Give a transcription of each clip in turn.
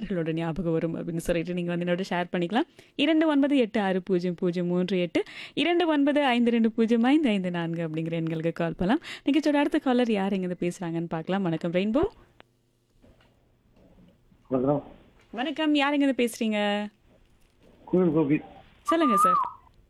உறவினர்களோட ஞாபகம் வரும் அப்படின்னு சொல்லிட்டு நீங்கள் வந்து என்னோட ஷேர் பண்ணிக்கலாம் இரண்டு ஒன்பது எட்டு ஆறு பூஜ்ஜியம் பூஜ்ஜியம் மூன்று எட்டு இரண்டு ஒன்பது ஐந்து ரெண்டு பூஜ்ஜியம் ஐந்து ஐந்து நான்கு அப்படிங்கிற எண்களுக்கு கால் பண்ணலாம் நிகழ்ச்சியோட அடுத்த காலர் யார் எங்கே பேசுகிறாங்கன்னு பார்க்கலாம் வணக்கம் ரெயின்போ வணக்கம் வணக்கம் யார் எங்கே பேசுகிறீங்க குயில் கோபி சொல்லுங்கள் சார்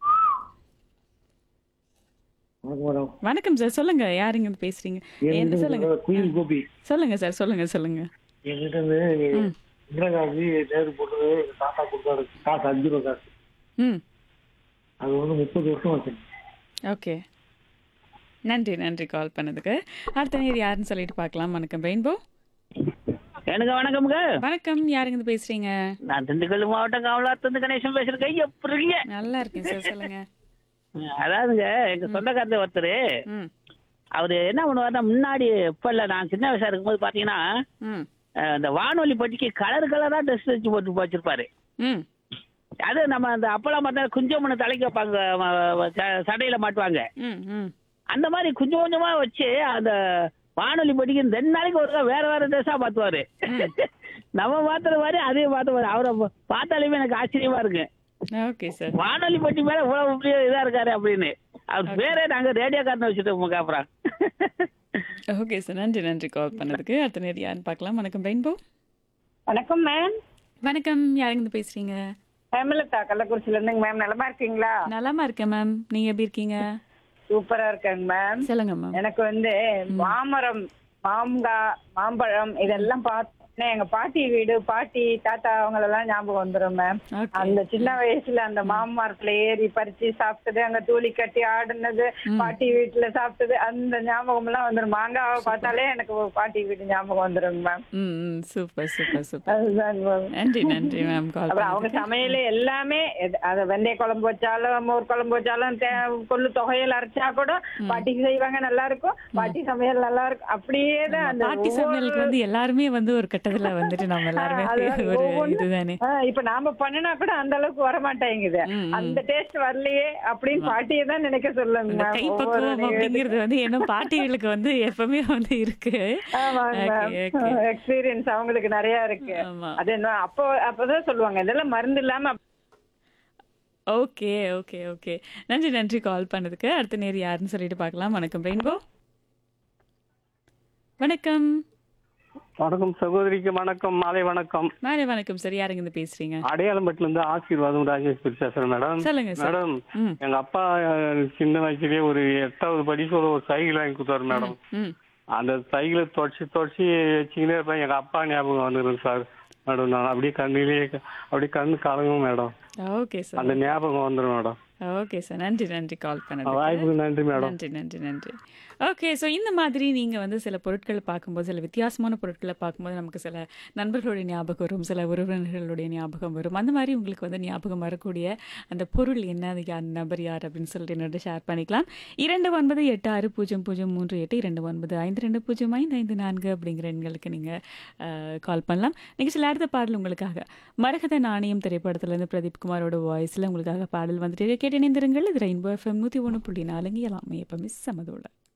வணக்கம் மேடம் வணக்கம் சார் சொல்லுங்க யார் இங்க இருந்து பேசுறீங்க என்ன சொல்லுங்க என்கிட்ட குயில் கோபி சொல்லுங்க சார் சொல்லுங்க சொல்லுங்க என்கிட்ட இருந்து இந்திரா காந்தி நேரு போட்டது எங்க தாத்தா கொடுத்தாரு காசு அஞ்சு ரூபா காசு ம் அது வந்து முப்பது வருஷம் ஆச்சு ஓகே நன்றி நன்றி கால் பண்ணதுக்கு அடுத்த நேர் யாருன்னு சொல்லிட்டு பார்க்கலாம் வணக்கம் ரெயின்போ எனக்கு வணக்கம்ங்க வணக்கம் யாருங்க இருந்து பேசுறீங்க நான் திண்டுக்கல் மாவட்டம் காவலாத்திருந்து கணேசன் பேசுறேன் எப்படி இருக்கீங்க நல்லா இருக்கேன் சார் சொல்லுங்க அதாவதுங்க எங்க சொந்தக்காரர் ஒருத்தர் ம் அவரு என்ன பண்ணுவாருன்னா முன்னாடி இப்ப இல்ல நான் சின்ன வயசா இருக்கும்போது பாத்தீங்கன்னா ம் அஹ், இந்த வானொலி பட்டிக்கு கலர் கலரா ட்ரெஸ் வச்சு போட்டு வச்சிருப்பாரு ம் அது நம்ம அந்த அப்பெல்லாம் பார்த்தா குஞ்சம் தலைக்கு வைப்பாங்க ம- ம- ச- சடையில மாட்டுவாங்க ம் ம் அந்த மாதிரி கொஞ்சம் கொஞ்சமா வச்சு அந்த வானொலி பட்டிக்கு ரெண்டு நாளைக்கு ஒரு வேற வேற ட்ரெஸ்ஸா மாத்துவாரு நம்ம மாத்துற மாதிரி அதே மாத்துவாரு அவரை பார்த்தாலுமே எனக்கு ஆச்சரியமா இருக்கு ஓகே சார் வானொலி பட்டி மேல இவ்வளவு பெரிய இதா இருக்காரு அப்படின்னு அவர் பேரே நாங்க ரேடியோ காரனை வச்சுட்டோம் காப்புறோம் ஓகே சார் நன்றி நன்றி கால் பண்ணதுக்கு அடுத்த நேர் யாருன்னு பார்க்கலாம் வணக்கம் ரெயின்போ வணக்கம் மேம் வணக்கம் யாருங்க இருந்து பேசுறீங்க ஹேமலதா கள்ளக்குறிச்சில இருந்துங்க மேம் நலமா இருக்கீங்களா நலமா இருக்கேன் மேம் நீங்க எப்படி இருக்கீங்க சூப்பரா இருக்கேங்க மேம் சொல்லுங்க மேம் எனக்கு வந்து மாமரம் மாங்காய் மாம்பழம் இதெல்லாம் பார்த்தோன்னே எங்க பாட்டி வீடு பாட்டி தாத்தா அவங்களெல்லாம் ஞாபகம் வந்துரும் மேம் ஓகே அந்த சின்ன வயசுல அந்த மாமரத்துல ஏறி பறிச்சு சாப்பிட்டது அங்க தூளி கட்டி ஆடுனது பாட்டி வீட்டுல சாப்பிட்டது அந்த ஞாபகம் எல்லாம் வந்துரும் மாங்காவை பார்த்தாலே எனக்கு ஒரு பாட்டி வீட்டு ஞாபகம் வந்துருங்க மேம் ம் ம் சூப்பர் சூப்பர் சூப்பர் அதுதாங்க மேம் நன்றி நன்றி மேம் கால் அப்புறம் அவங்க சமையல் எல்லாமே எது- அத வெந்தய குழம்பு வச்சாலும் மோர் குழம்பு வச்சாலும் தே- கொள்ளு தொகையில் அரைச்சா கூட பாட்டிக்கு செய்வாங்க நல்லா இருக்கும் பாட்டி சமையல் நல்லா இருக்கும் அப்படியே தான் அந்த பாட்டி ஒவ்வொரு- சமையலுக்கு வந்து எல்லாருமே வந்து ஒரு கட்டத்துல வந்துட்டு நம்ம எல்லாருமே அதுதான் ஒரு ஒவ்வொன்னு- இதுதானே ஆ, இப்ப நாம பண்ணினா கூட அந்த அளவுக்கு வர மாட்டேங்குது ம், ம். அந்த டேஸ்ட் வரலையே அப்படின்னு பாட்டியை தான் நினைக்க சொல்லுங்க இந்த ma'am. ஒவ்வொரு கைப்பக்குவம் நிகழ்வு. அப்படிங்கிறது வந்து என்ன பாட்டிகளுக்கு வந்து எப்பவுமே வந்து இருக்கு ஆமாங்க Okay, okay. எக்ஸ்பீரியன்ஸ் அவங்களுக்கு நிறைய இருக்கு ஆமா அது என்ன அப்போ அப்பதான் சொல்லுவாங்க இதெல்லாம் மருந்து இல்லாம ஓகே ஓகே ஓகே நன்றி நன்றி கால் பண்ணதுக்கு அடுத்த நேர் யாருன்னு சொல்லிட்டு பார்க்கலாம் வணக்கம் ரெயின்போ வணக்கம் வணக்கம் சகோதரிக்கு வணக்கம் மாலை வணக்கம் மாலை வணக்கம் சார் யாருங்க இருந்து பேசுறீங்க அடையாளம்பட்டில இருந்து ஆசீர்வாதம் ராஜேஸ்வரி பேசுறேன் மேடம் சொல்லுங்க சார் மேடம் ம் எங்க அப்பா அஹ், சின்ன வயசுலயே ஒரு எட்டாவது படிக்க ஒரு சைக்கிள் வாங்கி கொடுத்தாரு மேடம் ம் அந்த சைக்கிளை தொடச்சி தொடச்சி வச்சுக்கினே இருப்பேன் எங்க அப்பா ஞாபகம் வந்துடும் சார் மேடம் நான் அப்படியே கண்ணிலேயே அப்படியே கண்ணு கலங்கும் மேடம் ஓகே சார் அந்த ஞாபகம் வந்துடும் மேடம் ஓகே சார் நன்றி நன்றி கால் பண்ணது வாய்ப்புக்கு நன்றி மேடம் நன்றி நன்றி நன்றி ஓகே ஸோ இந்த மாதிரி நீங்கள் வந்து சில பொருட்களை பார்க்கும்போது சில வித்தியாசமான பொருட்களை பார்க்கும்போது நமக்கு சில நண்பர்களுடைய ஞாபகம் வரும் சில உறவினர்களுடைய ஞாபகம் வரும் அந்த மாதிரி உங்களுக்கு வந்து ஞாபகம் வரக்கூடிய அந்த பொருள் என்ன அது யார் நபர் யார் அப்படின்னு சொல்லிட்டு என்னோட ஷேர் பண்ணிக்கலாம் இரண்டு ஒன்பது எட்டு ஆறு பூஜ்ஜியம் பூஜ்ஜியம் மூன்று எட்டு இரண்டு ஒன்பது ஐந்து ரெண்டு பூஜ்ஜியம் ஐந்து ஐந்து நான்கு அப்படிங்கிற எண்களுக்கு நீங்கள் கால் பண்ணலாம் நீங்கள் சில அடுத்த பாடல் உங்களுக்காக மரகத நாணயம் திரைப்படத்துலேருந்து பிரதீப் குமாரோட வாய்ஸில் உங்களுக்காக பாடல் வந்துட்டு கேட்டு இணைந்திருங்கள் இது ரெயின்போ எஃப்எம் நூற்றி ஒன்று புள்ளி நாலுங்க எல்லாமே எப்போ மிஸ் சமதோட